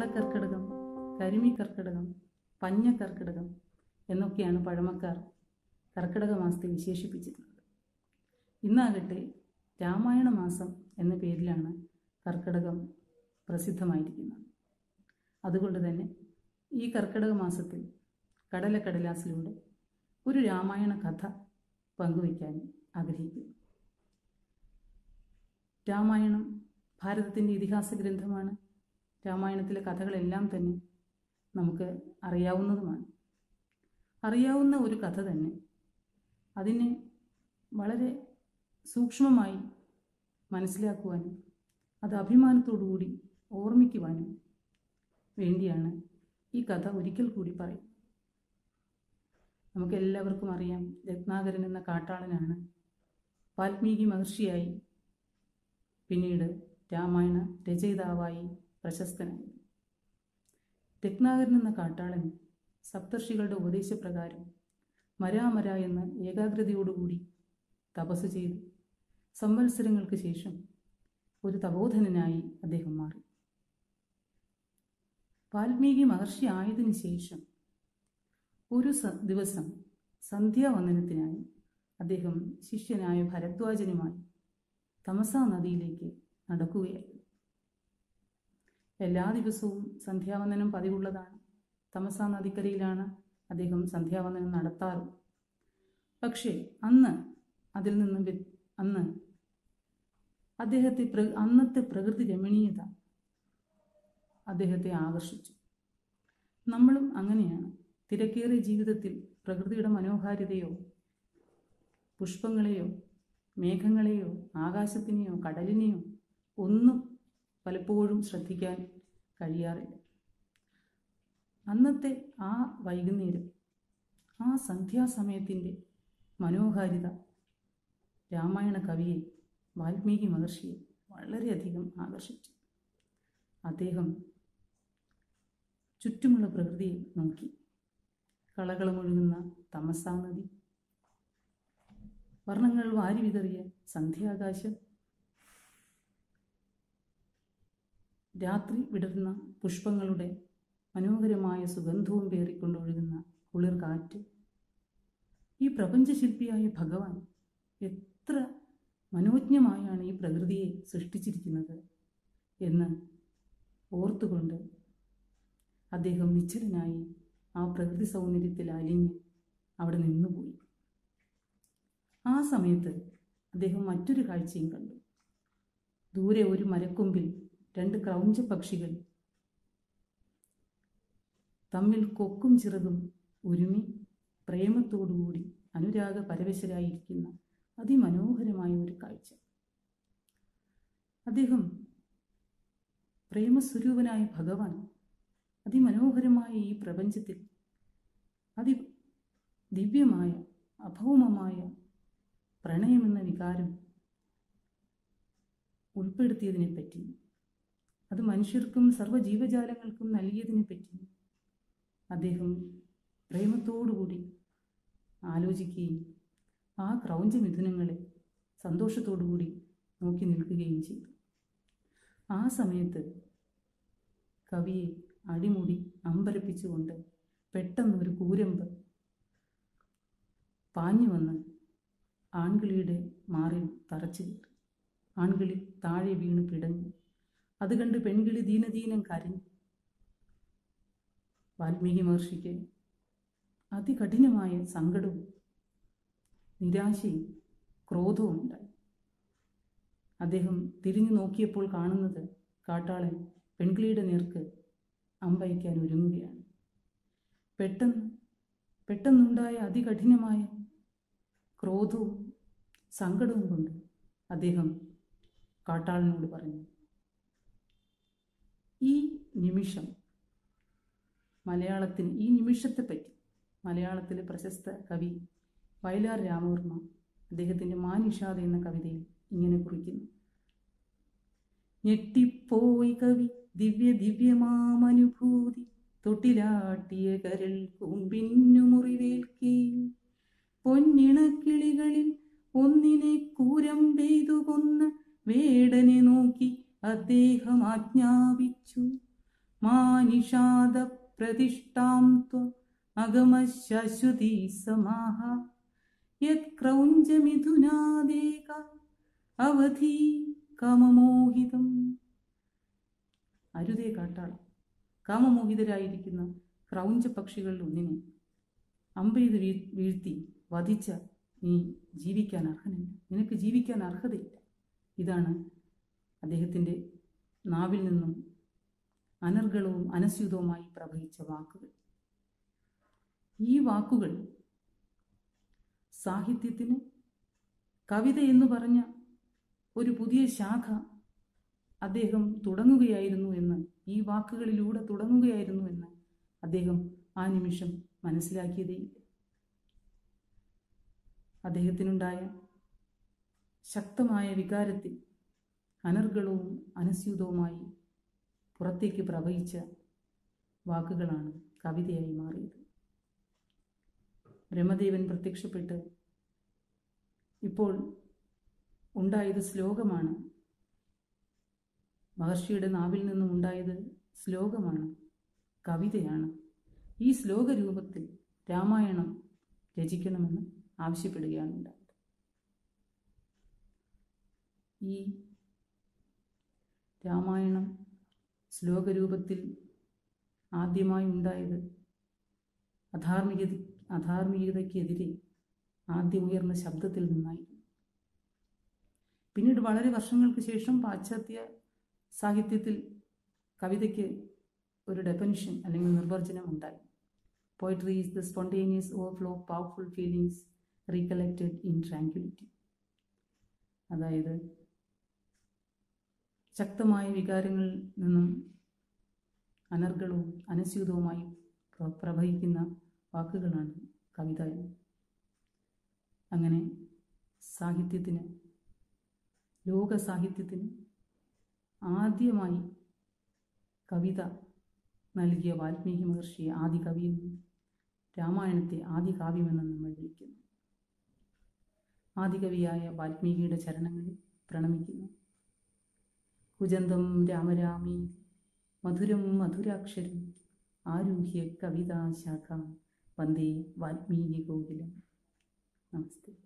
വെള്ളക്കർക്കിടകം കരിമിക്കർക്കിടകം പഞ്ഞക്കർക്കിടകം എന്നൊക്കെയാണ് പഴമക്കാർ കർക്കിടക മാസത്തെ വിശേഷിപ്പിച്ചിരുന്നത് ഇന്നാകട്ടെ രാമായണ മാസം എന്ന പേരിലാണ് കർക്കിടകം പ്രസിദ്ധമായിരിക്കുന്നത് അതുകൊണ്ട് തന്നെ ഈ കർക്കിടക മാസത്തിൽ കടലക്കടലാസിലൂടെ ഒരു രാമായണ കഥ പങ്കുവയ്ക്കാൻ ആഗ്രഹിക്കുന്നു രാമായണം ഭാരതത്തിൻ്റെ ഇതിഹാസ ഗ്രന്ഥമാണ് രാമായണത്തിലെ കഥകളെല്ലാം തന്നെ നമുക്ക് അറിയാവുന്നതുമാണ് അറിയാവുന്ന ഒരു കഥ തന്നെ അതിനെ വളരെ സൂക്ഷ്മമായി മനസ്സിലാക്കുവാനും അത് അഭിമാനത്തോടുകൂടി ഓർമ്മിക്കുവാനും വേണ്ടിയാണ് ഈ കഥ ഒരിക്കൽ കൂടി പറയും നമുക്ക് എല്ലാവർക്കും അറിയാം രത്നാകരൻ എന്ന കാട്ടാളനാണ് വാൽമീകി മഹർഷിയായി പിന്നീട് രാമായണ രചയിതാവായി പ്രശസ്തനായി രത്നാകരൻ എന്ന കാട്ടാളൻ സപ്തർഷികളുടെ ഉപദേശപ്രകാരം മരാമര എന്ന ഏകാഗ്രതയോടുകൂടി തപസ് ചെയ്തു സംവത്സരങ്ങൾക്ക് ശേഷം ഒരു തപോധനനായി അദ്ദേഹം മാറി വാൽമീകി മഹർഷി ആയതിനു ശേഷം ഒരു സ- ദിവസം സന്ധ്യാവന്ദനത്തിനായി അദ്ദേഹം ശിഷ്യനായ ഭരദ്വാജനുമായി തമസാ നദിയിലേക്ക് നടക്കുകയായിരുന്നു എല്ലാ ദിവസവും സന്ധ്യാവന്ദനം പതിവുള്ളതാണ് തമസാ നദിക്കരയിലാണ് അദ്ദേഹം സന്ധ്യാവന്ദനം നടത്താറ് പക്ഷേ അന്ന് അതിൽ നിന്നും വ്യ- അന്ന് അദ്ദേഹത്തെ പ്ര- അന്നത്തെ പ്രകൃതി രമണീയത അദ്ദേഹത്തെ ആകർഷിച്ചു നമ്മളും അങ്ങനെയാണ് തിരക്കേറിയ ജീവിതത്തിൽ പ്രകൃതിയുടെ മനോഹാരിതയോ പുഷ്പങ്ങളെയോ മേഘങ്ങളെയോ ആകാശത്തിനെയോ കടലിനെയോ ഒന്നും പലപ്പോഴും ശ്രദ്ധിക്കാൻ കഴിയാറില്ല അന്നത്തെ ആ വൈകുന്നേരം ആ സന്ധ്യാസമയത്തിൻ്റെ മനോഹാരിത രാമായണ കവിയെ വാൽമീകി മഹർഷിയെ വളരെയധികം ആകർഷിച്ചു അദ്ദേഹം ചുറ്റുമുള്ള പ്രകൃതിയെ നോക്കി കളകളമൊഴുകുന്ന തമസാ നദി വർണ്ണങ്ങൾ വാരി വിതറിയ സന്ധ്യാകാശം രാത്രി വിടർന്ന പുഷ്പങ്ങളുടെ മനോഹരമായ സുഗന്ധവും പേറിക്കൊണ്ടൊഴുകുന്ന കുളിർ കാറ്റ് ഈ പ്രപഞ്ചശില്പിയായ ഭഗവാൻ എത്ര മനോജ്ഞമായാണ് ഈ പ്രകൃതിയെ സൃഷ്ടിച്ചിരിക്കുന്നത് എന്ന് ഓർത്തുകൊണ്ട് അദ്ദേഹം നിശ്ചലനായി ആ പ്രകൃതി സൗന്ദര്യത്തിൽ അലിഞ്ഞ് അവിടെ നിന്നുപോയി ആ സമയത്ത് അദ്ദേഹം മറ്റൊരു കാഴ്ചയും കണ്ടു ദൂരെ ഒരു മരക്കൊമ്പിൽ രണ്ട് ക്രൗഞ്ച പക്ഷികൾ തമ്മിൽ കൊക്കും ചിറകും ഒരുമി പ്രേമത്തോടുകൂടി അനുരാഗ പരവശരായിരിക്കുന്ന അതിമനോഹരമായ ഒരു കാഴ്ച അദ്ദേഹം പ്രേമസ്വരൂപനായ ഭഗവാൻ അതിമനോഹരമായ ഈ പ്രപഞ്ചത്തിൽ അതി ദിവ്യമായ അഭൗമമായ പ്രണയമെന്ന വികാരം ഉൾപ്പെടുത്തിയതിനെപ്പറ്റി അത് മനുഷ്യർക്കും സർവ്വജീവജാലങ്ങൾക്കും നൽകിയതിനെപ്പറ്റി അദ്ദേഹം പ്രേമത്തോടുകൂടി ആലോചിക്കുകയും ആ ക്രൗഞ്ചമിഥുനങ്ങളെ സന്തോഷത്തോടുകൂടി നോക്കി നിൽക്കുകയും ചെയ്തു ആ സമയത്ത് കവിയെ അടിമുടി അമ്പരപ്പിച്ചുകൊണ്ട് പെട്ടെന്ന് ഒരു കൂരമ്പ് പാഞ്ഞു വന്ന് ആൺകിളിയുടെ മാറിൽ തറച്ചു കയറി ആൺകിളി താഴെ വീണ് പിടഞ്ഞു അത് കണ്ട് പെൺകിളി ദീനദീനം കരഞ്ഞു വാൽമീകി മഹർഷിക്ക് അതികഠിനമായ സങ്കടവും നിരാശയും ക്രോധവും ഉണ്ടായി അദ്ദേഹം തിരിഞ്ഞു നോക്കിയപ്പോൾ കാണുന്നത് കാട്ടാളൻ പെൺകിളിയുടെ നേർക്ക് അമ്പയക്കാൻ ഒരുങ്ങുകയാണ് പെട്ടെന്ന് പെട്ടെന്നുണ്ടായ അതികഠിനമായ ക്രോധവും സങ്കടവും കൊണ്ട് അദ്ദേഹം കാട്ടാളനോട് പറഞ്ഞു ഈ നിമിഷം മലയാളത്തിന് ഈ നിമിഷത്തെപ്പറ്റി മലയാളത്തിലെ പ്രശസ്ത കവി വയലാർ രാമവർമ്മ അദ്ദേഹത്തിൻ്റെ മാനിഷാദ എന്ന കവിതയിൽ ഇങ്ങനെ കുറിക്കുന്നു ഞെട്ടിപ്പോയി കവി ദിവ്യ ദിവ്യമാമനുഭൂതി തൊട്ടിലാട്ടിയ കരൾ കുമ്പിന്നു മുറിവേൽക്കേ പൊന്നിണക്കിളികളിൽ ഒന്നിനെ കൂരം പെയ്തു കൊന്ന് വേടനെ നോക്കി അദ്ദേഹം ആജ്ഞാപിച്ചു മാ നിഷാദ പ്രതിഷ്ഠാം ത്വ അഗമശാശ്വതീ സമാഹ യത് ക്രൗഞ്ചമിഥുനാദേക അവധി കാമമോഹിതം അരുതേ കാട്ടാളം കാമമോഹിതരായിരിക്കുന്ന ക്രൗഞ്ച പക്ഷികളിൽ ഒന്നിനെ അമ്പെയ്ത് വീ വീഴ്ത്തി വധിച്ച നീ ജീവിക്കാൻ അർഹനില്ല നിനക്ക് ജീവിക്കാൻ അർഹതയില്ല ഇതാണ് അദ്ദേഹത്തിൻ്റെ നാവിൽ നിന്നും അനർഗളവും അനസ്യൂതവുമായി പ്രവഹിച്ച വാക്കുകൾ ഈ വാക്കുകൾ സാഹിത്യത്തിന് കവിത എന്ന് പറഞ്ഞ ഒരു പുതിയ ശാഖ അദ്ദേഹം തുടങ്ങുകയായിരുന്നു എന്ന് ഈ വാക്കുകളിലൂടെ തുടങ്ങുകയായിരുന്നു എന്ന് അദ്ദേഹം ആ നിമിഷം മനസ്സിലാക്കിയതേയില്ല അദ്ദേഹത്തിനുണ്ടായ ശക്തമായ വികാരത്തിൽ അനർഗളവും അനസ്യൂതവുമായി പുറത്തേക്ക് പ്രവഹിച്ച വാക്കുകളാണ് കവിതയായി മാറിയത് ബ്രഹ്മദേവൻ പ്രത്യക്ഷപ്പെട്ട് ഇപ്പോൾ ഉണ്ടായത് ശ്ലോകമാണ് മഹർഷിയുടെ നാവിൽ നിന്നും ഉണ്ടായത് ശ്ലോകമാണ് കവിതയാണ് ഈ ശ്ലോക രൂപത്തിൽ രാമായണം രചിക്കണമെന്ന് ആവശ്യപ്പെടുകയാണ് ഉണ്ടായത് ഈ രാമായണം ശ്ലോകരൂപത്തിൽ ആദ്യമായി ഉണ്ടായത് അധാർമികത അധാർമികതയ്ക്കെതിരെ ആദ്യം ഉയർന്ന ശബ്ദത്തിൽ നിന്നായിരുന്നു പിന്നീട് വളരെ വർഷങ്ങൾക്ക് ശേഷം പാശ്ചാത്യ സാഹിത്യത്തിൽ കവിതയ്ക്ക് ഒരു ഡെഫനിഷൻ അല്ലെങ്കിൽ നിർവചനം ഉണ്ടായി poetry is the spontaneous overflow of powerful feelings recollected in tranquillity അതായത് ശക്തമായ വികാരങ്ങളിൽ നിന്നും അനർഗളവും അനസ്യൂതവുമായി പ്രവഹിക്കുന്ന വാക്കുകളാണ് കവിത അങ്ങനെ സാഹിത്യത്തിന് ലോക സാഹിത്യത്തിന് ആദ്യമായി കവിത നൽകിയ വാൽമീകി മഹർഷിയെ ആദി കവിയെന്നും രാമായണത്തെ ആദി കാവ്യമെന്നും നമ്മൾ വിളിക്കുന്നു ആദികവിയായ വാൽമീകിയുടെ ചരണങ്ങളിൽ പ്രണമിക്കുന്നു കുജന്തം രാമരാമി മധുരം മധുരാക്ഷരം ആരൂഹ്യ കവിതാശാഖ വന്ദേ വാൽമീകി ഗോകുലം നമസ്തേ